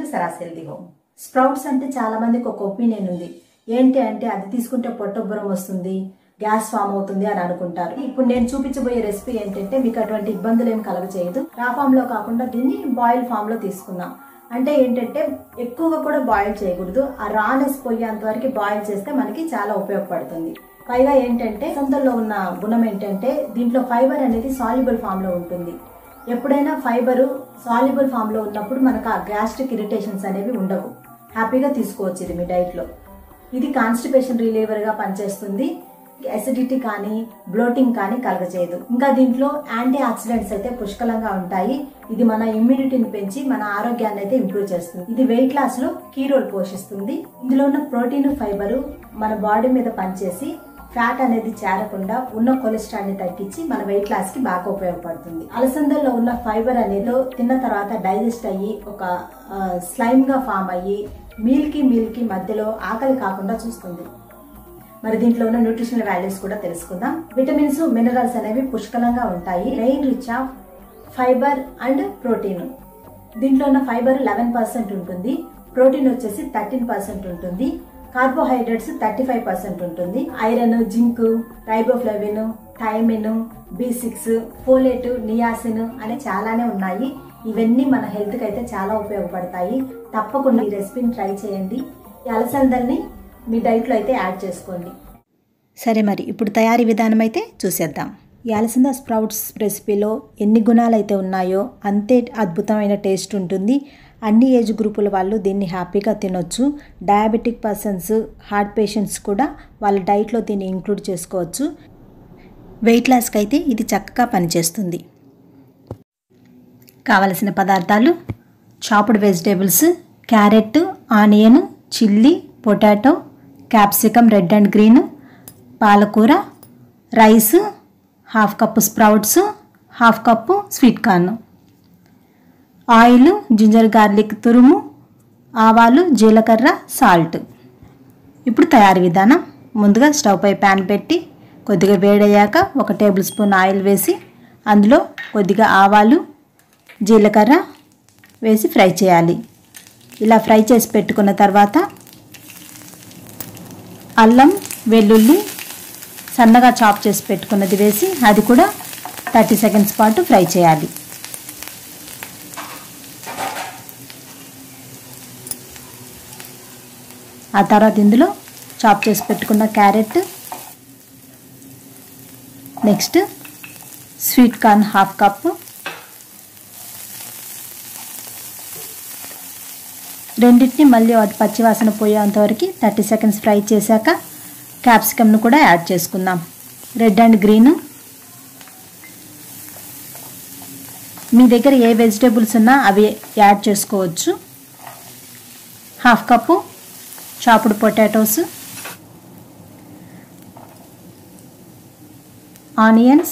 Saras healthy home sprouts అంటే చాలా మందికి ఒక ఒపీనియన్ ఉంది ఏంటి అంటే అది తీసుకుంటే పొట్టొబ్బరం వస్తుంది గ్యాస్ ఫామ్ అవుతుంది అని అనుకుంటారు ఇప్పుడు నేను చూపించబోయే రెసిపీ ఏంటంటే మీకు అటువంటి ఇబ్బందులు ఏం కలగచేయదు రా ఫామ్ లో కాకుండా దీన్ని బాయిల్ ఫామ్ లో తీసుకుందాం అంటే ఏంటంటే ఎక్కువగా కూడా బాయిల్ చేయకూడదు ఆ రానెస్ పోయేంత వరకు బాయిల్ చేస్తే మనకి చాలా ఉపయోగపడుతుంది పైగా ఏంటంటే సొంతల్లో ఉన్న గుణం ఏంటంటే దీంట్లో ఫైబర్ అనేది సాల్యుబుల్ ఫామ్ లో ఉంటుంది ఎప్పుడైనా ఫైబరు సాల్యుబుల్ ఫామ్ లో ఉన్నప్పుడు మనకు ఆ గ్యాస్ట్రిక్ ఇరిటేషన్స్ అనేవి ఉండవు హ్యాపీగా తీసుకోవచ్చు ఇది మీ డైట్ లో ఇది కాన్స్టిపేషన్ రిలీవర్ గా పనిచేస్తుంది అసిడిటీ కానీ బ్లోటింగ్ కానీ కలగచేయదు ఇంకా దీంట్లో యాంటీ ఆక్సిడెంట్స్ అయితే పుష్కలంగా ఉంటాయి ఇది మన ఇమ్యూనిటీని పెంచి మన ఆరోగ్యాన్ని అయితే ఇంప్రూవ్ చేస్తుంది ఇది వెయిట్ లాస్ లో కీ రోల్ పోషిస్తుంది ఇందులో ఉన్న ప్రోటీన్ ఫైబరు మన బాడీ మీద పనిచేసి ఫ్యాట్ అనేది చేరకుండా ఉన్న కొలెస్ట్రాల్ ని తగ్గించి మన వెయిట్ లాస్ కి బాగా ఉపయోగపడుతుంది అలసందల్లో ఉన్న ఫైబర్ అనేది తిన్న తర్వాత డైజెస్ట్ అయ్యి ఒక స్లైమ్ గా ఫామ్ అయ్యి మీల్ కి మీల్ కి మధ్యలో ఆకలి కాకుండా చూస్తుంది మరి దీంట్లో ఉన్న న్యూట్రిషనల్ వాల్యూస్ కూడా తెలుసుకుందాం విటమిన్స్ మినరల్స్ అనేవి పుష్కలంగా ఉంటాయి rain rich of fiber and protein దీంట్లో ఉన్న ఫైబర్ లెవెన్ పర్సెంట్ ఉంటుంది ప్రోటీన్ వచ్చేసి థర్టీన్ పర్సెంట్ ఉంటుంది కార్బోహైడ్రేట్స్ థర్టీ ఫైవ్ పర్సెంట్ ఉంటుంది iron zinc riboflavin thiamine B six folate niacin అనే చాలానే ఉన్నాయి ఇవన్నీ మన హెల్త్ కి అయితే చాలా ఉపయోగపడతాయి తప్పకుండా ఈ రెసిపీని ట్రై చేయండి ఈ అలసందల్ని మీ డైట్లో అయితే యాడ్ చేసుకోండి సరే మరి ఇప్పుడు తయారీ విధానం అయితే చూసేద్దాం ఈ అలసంద స్ప్రౌట్స్ రెసిపీలో ఎన్ని గుణాలు అయితే ఉన్నాయో అంతే అద్భుతమైన టేస్ట్ ఉంటుంది అన్ని ఏజ్ గ్రూపుల వాళ్ళు దీన్ని హ్యాపీగా తినొచ్చు డయాబెటిక్ పర్సన్స్ హార్ట్ పేషెంట్స్ కూడా వాళ్ళ డైట్లో దీన్ని ఇంక్లూడ్ చేసుకోవచ్చు వెయిట్ లాస్కి అయితే ఇది చక్కగా పనిచేస్తుంది కావలసిన పదార్థాలు chopped vegetables carrot onion chilli potato capsicum red and green పాలకూర rice half cup sprouts half cup sweet corn oil ginger garlic తురుము ఆవాలు జీలకర్ర సాల్ట్ ఇప్పుడు తయారీ విధానం ముందుగా స్టవ్ పై ప్యాన్ పెట్టి కొద్దిగా వేడయ్యాక ఒక టేబుల్ స్పూన్ ఆయిల్ వేసి అందులో కొద్దిగా ఆవాలు జీలకర్ర వేసి ఫ్రై చేయాలి ఇలా ఫ్రై చేసి పెట్టుకున్న తర్వాత అల్లం వెల్లుల్లి సన్నగా చాప్ చేసి పెట్టుకున్నది వేసి అది కూడా థర్టీ సెకండ్స్ పాటు ఫ్రై చేయాలి ఆ తర్వాత ఇందులో చాప్ చేసి పెట్టుకున్న carrot next sweet corn half cup రెండింటిని మళ్ళీ అది పచ్చివాసన పోయేంతవరకు థర్టీ సెకండ్స్ ఫ్రై చేశాక క్యాప్సికమ్ను కూడా యాడ్ చేసుకుందాం రెడ్ అండ్ గ్రీన్ మీ దగ్గర ఏ వెజిటేబుల్స్ ఉన్నా అవి యాడ్ చేసుకోవచ్చు half cup chopped potatoes onions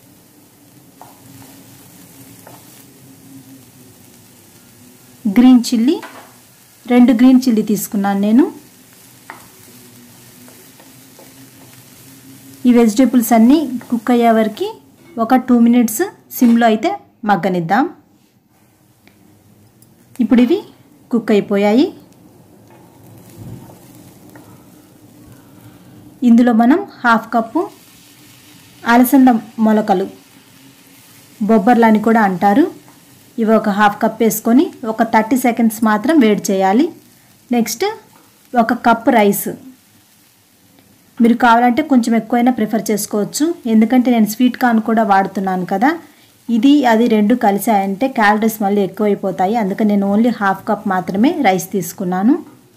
green chilli రెండు గ్రీన్ చిల్లీ తీసుకున్నాను నేను ఈ వెజిటేబుల్స్ అన్నీ కుక్ అయ్యే వరకు ఒక టూ మినిట్స్ సిమ్లో అయితే మగ్గనిద్దాం ఇప్పుడు ఇవి కుక్ అయిపోయాయి ఇందులో మనం హాఫ్ కప్పు అలసంద మొలకలు బొబ్బర్లు అని కూడా అంటారు ఇవి ఒక హాఫ్ కప్ వేసుకొని ఒక థర్టీ సెకండ్స్ మాత్రం వేడి చేయాలి నెక్స్ట్ ఒక కప్ రైస్ మీరు కావాలంటే కొంచెం ఎక్కువైనా ప్రిఫర్ చేసుకోవచ్చు ఎందుకంటే నేను స్వీట్ కార్న్ కూడా వాడుతున్నాను కదా ఇది అది రెండు కలిసాయంటే క్యాలరీస్ మళ్ళీ ఎక్కువైపోతాయి అందుకని నేను ఓన్లీ హాఫ్ కప్ మాత్రమే రైస్ తీసుకున్నాను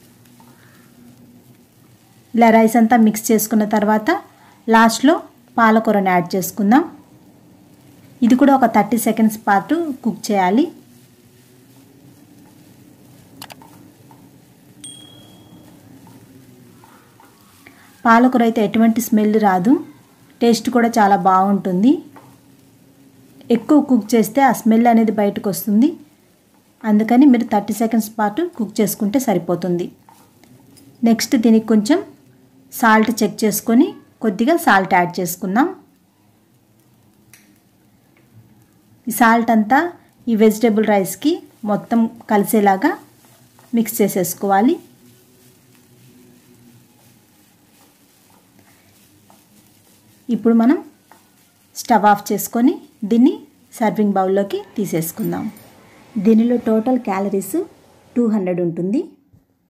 ఇలా రైస్ అంతా మిక్స్ చేసుకున్న తర్వాత లాస్ట్లో పాలకూరని యాడ్ చేసుకుందాం ఇది కూడా ఒక థర్టీ సెకండ్స్ పాటు కుక్ చేయాలి పాలకూర అయితే ఎటువంటి స్మెల్ రాదు టేస్ట్ కూడా చాలా బాగుంటుంది ఎక్కువ కుక్ చేస్తే ఆ స్మెల్ అనేది బయటకు వస్తుంది అందుకని మీరు థర్టీ సెకండ్స్ పాటు కుక్ చేసుకుంటే సరిపోతుంది నెక్స్ట్ దీనికి కొంచెం సాల్ట్ చెక్ చేసుకొని కొద్దిగా సాల్ట్ యాడ్ చేసుకుందాం ఈ సాల్ట్ అంతా ఈ వెజిటేబుల్ రైస్కి మొత్తం కలిసేలాగా మిక్స్ చేసేసుకోవాలి ఇప్పుడు మనం స్టవ్ ఆఫ్ చేసుకొని దీన్ని సర్వింగ్ బౌల్లోకి తీసేసుకుందాం దీనిలో టోటల్ క్యాలరీస్ టూ హండ్రెడ్ ఉంటుంది